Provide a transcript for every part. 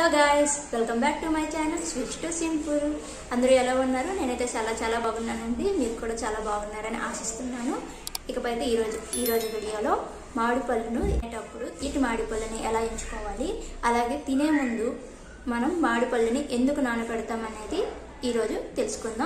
hello guys welcome back to my channel switch to simple అందరూ ఎలా ఉన్నారు నేనైతే చాలా చాలా బాగున్నానండి మీరు కూడా చాలా బాగున్నారని ఆశిస్తున్నాను ఇకపైతే ఈరోజు ఈరోజు వీడియోలో మామిడి పళ్ళను తినేటప్పుడు ఇటు మామిడి పళ్ళని ఎలా ఎంచుకోవాలి అలాగే తినే ముందు మనం మామిడి పళ్ళని ఎందుకు నానబెడతాం అనేది ఈరోజు తెలుసుకుందాం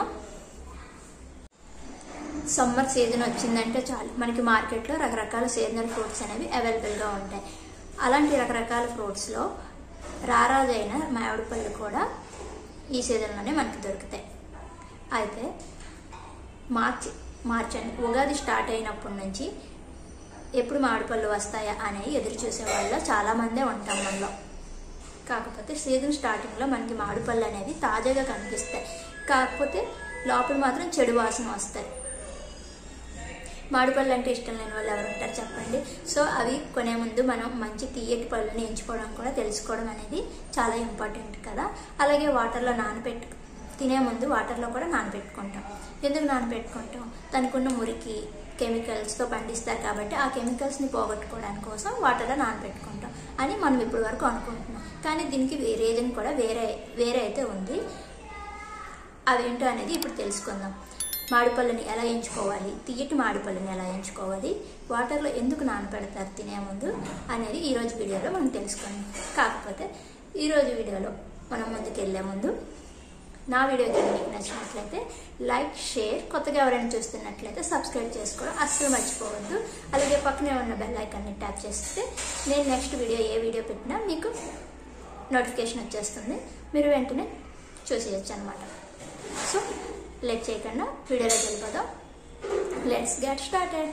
సమ్మర్ సీజన్ వచ్చిందంటే చాలు మనకి మార్కెట్లో రకరకాల సీజనల్ ఫ్రూట్స్ అనేవి అవైలబుల్గా ఉంటాయి అలాంటి రకరకాల ఫ్రూట్స్లో రారాజైన మామిడి పళ్ళు కూడా ఈ సీజన్లోనే మనకి దొరుకుతాయి అయితే మార్చి మార్చ్ అండి ఉగాది స్టార్ట్ అయినప్పటి నుంచి ఎప్పుడు మామిడి పళ్ళు వస్తాయా అని ఎదురు చూసే వాళ్ళు చాలామందే ఉంటాం మనలో కాకపోతే సీజన్ స్టార్టింగ్లో మనకి మామిడి పళ్ళు అనేవి తాజాగా కనిపిస్తాయి కాకపోతే లోపల మాత్రం చెడు వాసన వస్తాయి మామిడి పళ్ళు అంటే ఇష్టం లేని వాళ్ళు ఎవరు ఉంటారు చెప్పండి సో అవి కొనే ముందు మనం మంచి తీయటి పళ్ళని ఎంచుకోవడం కూడా తెలుసుకోవడం అనేది చాలా ఇంపార్టెంట్ కదా అలాగే వాటర్లో నానబెట్టు తినే ముందు వాటర్లో కూడా నానబెట్టుకుంటాం ఎందుకు నానబెట్టుకుంటాం దానికున్న మురికి కెమికల్స్తో పండిస్తారు కాబట్టి ఆ కెమికల్స్ని పోగొట్టుకోవడానికి కోసం వాటర్లో నానబెట్టుకుంటాం అని మనం ఇప్పటి వరకు అనుకుంటున్నాం కానీ దీనికి రీజన్ కూడా వేరే వేరే అయితే ఉంది అవేంటో అనేది ఇప్పుడు తెలుసుకుందాం మామిడిపళ్ళని ఎలా ఎంచుకోవాలి తీయటి మామిడిపళ్ళని ఎలా ఎంచుకోవాలి వాటర్లో ఎందుకు నానబెడతారు తినే ముందు అనేది ఈరోజు వీడియోలో మనం తెలుసుకుందాం కాకపోతే ఈరోజు వీడియోలో మనం ముందుకు వెళ్ళే ముందు నా వీడియో కానీ మీకు నచ్చినట్లయితే లైక్ షేర్ కొత్తగా ఎవరైనా చూస్తున్నట్లయితే సబ్స్క్రైబ్ చేసుకోవడం అస్సలు మర్చిపోవద్దు అలాగే పక్కనే ఉన్న బెల్ ఐకాన్ని ట్యాప్ చేస్తే నేను నెక్స్ట్ వీడియో ఏ వీడియో పెట్టినా మీకు నోటిఫికేషన్ వచ్చేస్తుంది మీరు వెంటనే చూసేయచ్చు అనమాట సో లేట్ చేయకుండా వీడియోలోకి వెళ్ళిపోదాం లెట్స్ గెట్ స్టార్టెడ్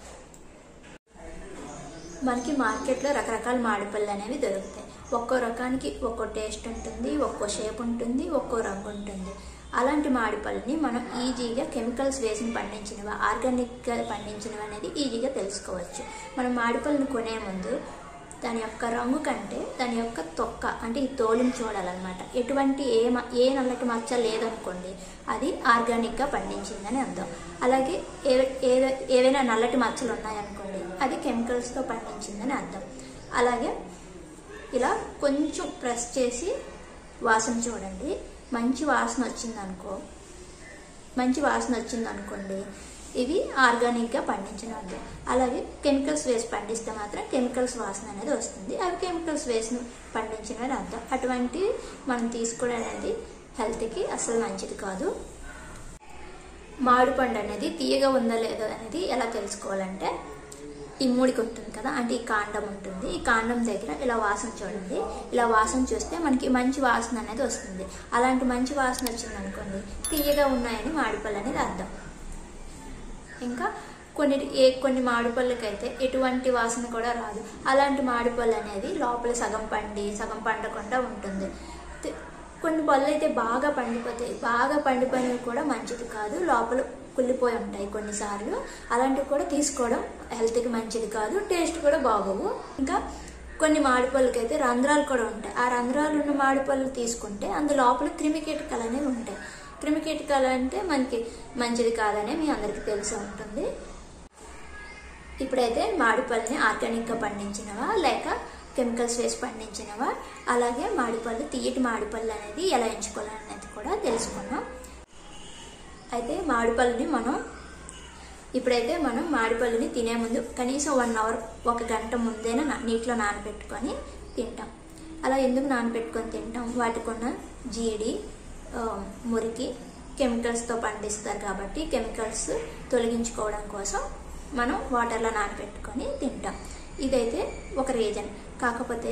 మనకి మార్కెట్లో రకరకాల మామిడిపళ్ళు అనేవి దొరుకుతాయి ఒక్కో రకానికి ఒక్కో టేస్ట్ ఉంటుంది ఒక్కో షేప్ ఉంటుంది ఒక్కో రంగు ఉంటుంది అలాంటి మామిడిపళ్ళని మనం ఈజీగా కెమికల్స్ వేసి పండించినవి ఆర్గానిక్గా పండించినవి అనేది ఈజీగా తెలుసుకోవచ్చు మనం మామిడిపళ్ళని కొనే ముందు దాని యొక్క రంగు కంటే దాని యొక్క తొక్క అంటే ఈ తోలుని చూడాలన్నమాట ఎటువంటి ఏ మ- ఏ నల్లటి మచ్చ లేదనుకోండి అది ఆర్గానిక్గా పండించిందని అర్థం అలాగే ఏ ఏ- ఏవైనా నల్లటి మచ్చలు ఉన్నాయనుకోండి అది కెమికల్స్తో పండించిందని అర్థం అలాగే ఇలా కొంచెం ప్రెస్ చేసి వాసన చూడండి మంచి వాసన వచ్చిందనుకో మంచి వాసన వచ్చింది అనుకోండి ఇవి ఆర్గానిక్గా పండించినవి అలాగే కెమికల్స్ వేసి పండిస్తే మాత్రం కెమికల్స్ వాసన అనేది వస్తుంది అవి కెమికల్స్ వేసి పండించినవి అర్థం అటువంటి మనం తీసుకోవడం అనేది హెల్త్కి అసలు మంచిది కాదు మామిడి పండు అనేది తీయగా ఉందా లేదా అనేది ఎలా తెలుసుకోవాలంటే ఈ మూడికి ఉంటుంది కదా అంటే ఈ కాండం ఉంటుంది ఈ కాండం దగ్గర ఇలా వాసన చూడండి ఇలా వాసన చూస్తే మనకి మంచి వాసన అనేది వస్తుంది అలాంటి మంచి వాసన వచ్చింది అనుకోండి తీయగా ఉన్నాయని మామిడిపళ్ళు అనేది అర్థం ఇంకా కొన్ని ఏ కొన్ని మామిడిపళ్ళకైతే ఎటువంటి వాసన కూడా రాదు అలాంటి మామిడిపళ్ళు అనేది లోపల సగం పండి సగం పండకుండా ఉంటుంది తి- కొన్ని పళ్ళు అయితే బాగా పండిపోతాయి బాగా పండిపోయినవి కూడా మంచిది కాదు లోపల కుళ్ళిపోయి ఉంటాయి కొన్నిసార్లు అలాంటివి కూడా తీసుకోవడం హెల్త్కి మంచిది కాదు టేస్ట్ కూడా బాగోవు ఇంకా కొన్ని మామిడిపళ్ళకి అయితే రంధ్రాలు కూడా ఉంటాయి ఆ రంధ్రాలు ఉన్న మామిడిపళ్ళు తీసుకుంటే అందు లోపల క్రిమికీటకాలు అనేవి ఉంటాయి క్రిమికీటకాలు అంటే మనకి మంచిది కాదని మీ అందరికీ తెలిసి ఉంటుంది ఇప్పుడైతే మామిడిపళ్ళని ఆర్గానిక్గా పండించినవా లేక కెమికల్స్ వేసి పండించినవా అలాగే మామిడిపళ్ళు తీయటి మామిడిపళ్ళు అనేది ఎలా ఎంచుకోవాలనేది కూడా తెలుసుకున్నాం అయితే మామిడిపళ్ళని మనం ఇప్పుడైతే మనం మామిడిపళ్ళని తినే ముందు కనీసం వన్ అవర్ ఒక గంట ముందేనా నా- నీటిలో నానబెట్టుకొని తింటాం అలా ఎందుకు నానబెట్టుకొని తింటాం వాటికి ఉన్న జీడి ఆ, మురికి కెమికల్స్తో పండిస్తారు కాబట్టి కెమికల్స్ తొలగించుకోవడం కోసం మనం వాటర్లో నానబెట్టుకొని తింటాం ఇదైతే ఒక రీజన్ కాకపోతే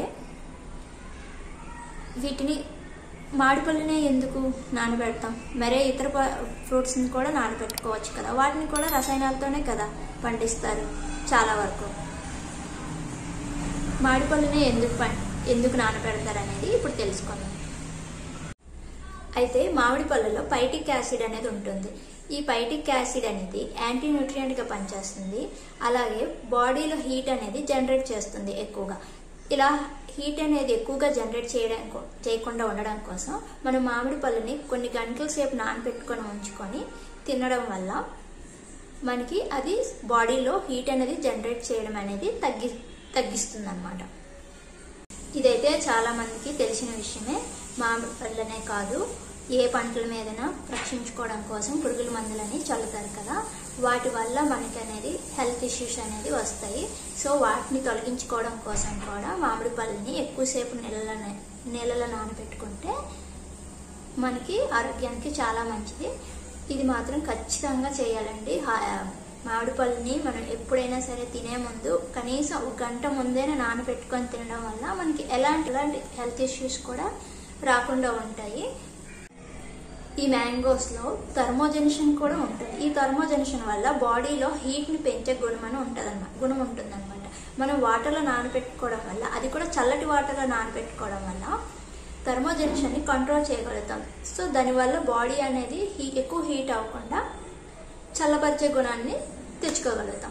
వీటిని మామిడిపళ్ళనే ఎందుకు నానబెడతాం మరే ఇతర ప- ఫ్రూట్స్ని కూడా నానబెట్టుకోవచ్చు కదా వాటిని కూడా రసాయనాలతోనే కదా పండిస్తారు చాలా వరకు మామిడిపళ్ళనే ఎందుకు పం ఎందుకు నానబెడతారు అనేది ఇప్పుడు తెలుసుకుందాం అయితే మామిడి పళ్ళలో పైటిక్ యాసిడ్ అనేది ఉంటుంది ఈ పైటిక్ యాసిడ్ అనేది యాంటీ న్యూట్రియంట్గా పనిచేస్తుంది అలాగే బాడీలో హీట్ అనేది జనరేట్ చేస్తుంది ఎక్కువగా ఇలా హీట్ అనేది ఎక్కువగా జనరేట్ చేయడం కో- చేయకుండా ఉండడం కోసం మనం మామిడి పళ్ళని కొన్ని గంటల సేపు నానబెట్టుకొని ఉంచుకొని తినడం వల్ల మనకి అది బాడీలో హీట్ అనేది జనరేట్ చేయడం అనేది తగ్గి తగ్గిస్తుంది ఇదైతే చాలా మందికి తెలిసిన విషయమే మామిడి పళ్ళనే కాదు ఏ పంటల మీదన రక్షించుకోవడం కోసం పురుగుల మందులని చల్లుతారు కదా వాటి వల్ల మనకి అనేది హెల్త్ ఇష్యూస్ అనేది వస్తాయి సో వాటిని తొలగించుకోవడం కోసం కూడా మామిడి పళ్ళని ఎక్కువసేపు నీళ్ళ నీళ్ళలో నానబెట్టుకుంటే మనకి ఆరోగ్యానికి చాలా మంచిది ఇది మాత్రం ఖచ్చితంగా చేయాలండి హా- మామిడి పళ్ళని మనం ఎప్పుడైనా సరే తినే ముందు కనీసం ఒక గంట ముందేనే నానబెట్టుకొని తినడం వల్ల మనకి ఎలాంటి ఎలాంటి హెల్త్ ఇష్యూస్ కూడా రాకుండా ఉంటాయి ఈ మ్యాంగోస్ లో థర్మోజెనిషన్ కూడా ఉంటుంది ఈ థర్మోజెనిషన్ వల్ల బాడీలో హీట్ ని పెంచే గుణం అని ఉంటదన్నమాట గుణం ఉంటుందన్నమాట మనం వాటర్లో నానబెట్టుకోవడం వల్ల అది కూడా చల్లటి వాటర్లో నానబెట్టుకోవడం వల్ల థర్మోజెనిషన్ ని కంట్రోల్ చేయగలుగుతాం సో దానివల్ల బాడీ అనేది హీ ఎక్కువ హీట్ అవ్వకుండా చల్లపరిచే గుణాన్ని తెచ్చుకోగలుగుతాం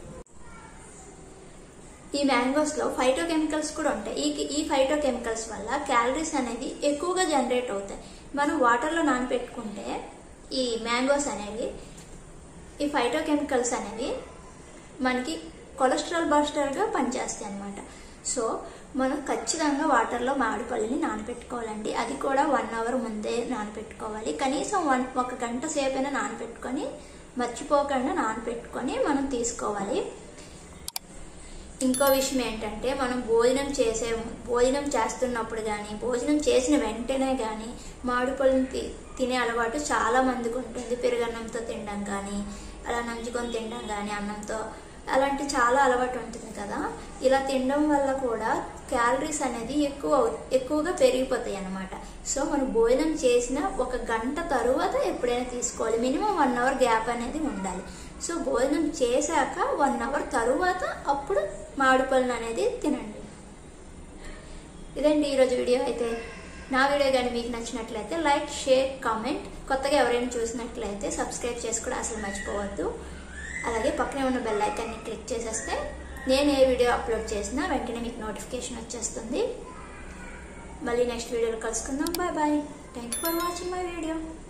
ఈ మ్యాంగోస్ లో ఫైటో కెమికల్స్ కూడా ఉంటాయి ఈ ఈ ఫైటో కెమికల్స్ వల్ల క్యాలరీస్ అనేది ఎక్కువగా జనరేట్ అవుతాయి మనం వాటర్లో నానబెట్టుకుంటే ఈ మ్యాంగోస్ అనేవి ఈ ఫైటో కెమికల్స్ అనేవి మనకి కొలెస్ట్రాల్ బస్టర్గా పనిచేస్తాయి అన్నమాట సో మనం ఖచ్చితంగా వాటర్లో మామిడిపల్లిని నానబెట్టుకోవాలండి అది కూడా వన్ అవర్ ముందే నానబెట్టుకోవాలి కనీసం వన్ ఒక గంట సేపైనా నానబెట్టుకొని మర్చిపోకుండా నానబెట్టుకొని మనం తీసుకోవాలి ఇంకో విషయం ఏంటంటే మనం భోజనం చేసే భోజనం చేస్తున్నప్పుడు కానీ భోజనం చేసిన వెంటనే కానీ మామిడిపళ్ళని తి తినే అలవాటు చాలా మందికి ఉంటుంది పెరుగన్నంతో తినడం కానీ అలా నంచుకొని తినడం కానీ అన్నంతో అలాంటి చాలా అలవాటు ఉంటుంది కదా ఇలా తినడం వల్ల కూడా క్యాలరీస్ అనేది ఎక్కువ అవు- ఎక్కువగా పెరిగిపోతాయి అన్నమాట సో మనం భోజనం చేసిన ఒక గంట తరువాత ఎప్పుడైనా తీసుకోవాలి మినిమం వన్ అవర్ గ్యాప్ అనేది ఉండాలి సో భోజనం చేశాక వన్ అవర్ తరువాత అప్పుడు మామిడి పళ్ళను అనేది తినండి ఇదండి ఈరోజు వీడియో అయితే నా వీడియో కానీ మీకు నచ్చినట్లయితే లైక్ షేర్ కామెంట్ కొత్తగా ఎవరైనా చూసినట్లయితే సబ్స్క్రైబ్ చేసుకోవడం అసలు మర్చిపోవద్దు అలాగే పక్కనే ఉన్న బెల్ ఐకాన్ని క్లిక్ చేసేస్తే నేను ఏ వీడియో అప్లోడ్ చేసినా వెంటనే మీకు నోటిఫికేషన్ వచ్చేస్తుంది మళ్ళీ నెక్స్ట్ వీడియోలో కలుసుకుందాం bye bye thank you for watching my video